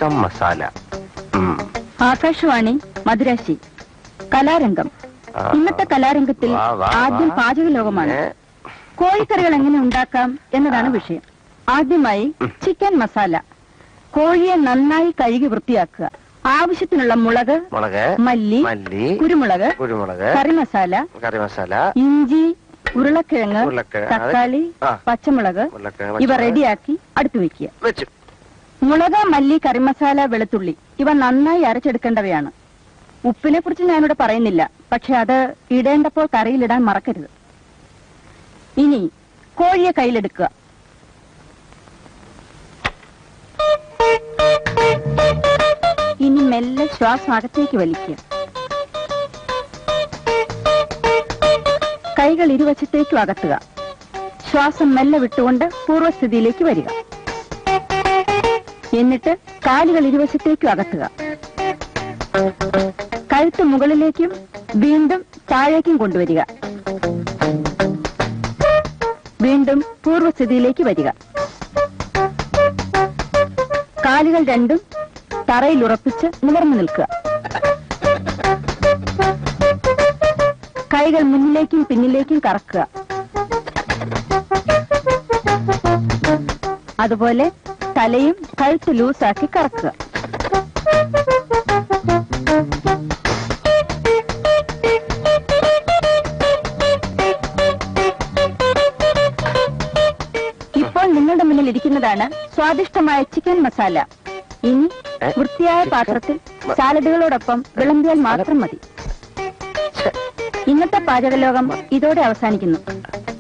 Chicken masala ഉം. ആകാശവാണി മധുരാശി കലാരംഗം ആ. ഇന്നത്തെ കലാരംഗത്തിൽ വാ, വാ, ആദ്യം വാ. പാചക ലോകമാണ് ഏ, കോഴിക്കറികൾ എങ്ങനെ ഉണ്ടാക്കാം എന്നതാണ് വിഷയം ആദ്യമായി ചിക്കൻ മസാല കോഴിയെ നന്നായി കഴുകി വൃത്തിയാക്കുക ആവശ്യത്തിനുള്ള മുളക് മുളക് മല്ലി മല്ലി കുരുമുളക് കുരുമുളക് കറി മസാല കറി മസാല ഇഞ്ചി ഉരുളക്കിഴങ്ങ് ഉരുളക്കിഴങ്ങ്, തക്കാളി ആ. പച്ചമുളക് ഉരുളക്കിഴങ്ങ്, ഇവ പച്ചമുളക്. റെഡിയാക്കി അടുത്ത് വെക്കുക വെച്ചു മുളക് മല്ലി കറിമസാല വെളുത്തുള്ളി ഇവ നന്നായി അരച്ചെടുക്കേണ്ടവയാണ് ഉപ്പിനെ കുറിച്ച് ഞാനിവിടെ പറയുന്നില്ല പക്ഷെ അത് ഇടേണ്ടപ്പോൾ കറിയിലിടാൻ മറക്കരുത് ഇനി കോഴിയെ കയ്യിലെടുക്കുക ഇനി മെല്ലെ ശ്വാസം അകത്തേക്ക് വലിക്കുക കൈകൾ ഇരുവശത്തേക്കും അകത്തുക ശ്വാസം മെല്ലെ വിട്ടുകൊണ്ട് പൂർവ്വസ്ഥിതിയിലേക്ക് വരിക എന്നിട്ട് കാലുകൾ ഇരുവശത്തേക്കും അകത്തുക കഴുത്ത് മുകളിലേക്കും വീണ്ടും താഴേക്കും കൊണ്ടുവരിക വീണ്ടും പൂർവ്വസ്ഥിതിയിലേക്ക് വരിക കാലുകൾ രണ്ടും തറയിൽ ഉറപ്പിച്ച് നിവർന്നു നിൽക്കുക കൈകൾ മുന്നിലേക്കും പിന്നിലേക്കും കറക്കുക അതുപോലെ തലയും കഴുത്ത് ലൂസാക്കി കറക്കുക ഇപ്പോൾ നിങ്ങളുടെ മുന്നിൽ ഇരിക്കുന്നതാണ് സ്വാദിഷ്ടമായ ചിക്കൻ മസാല ഇനി ഏ? വൃത്തിയായ ചിക്കൻ പാത്രത്തിൽ മ- സാലഡുകളോടൊപ്പം വിളമ്പിയാൽ മാത്രം മതി ഛെ, ഇന്നത്തെ പാചകലോകം ഇതോടെ അവസാനിക്കുന്നു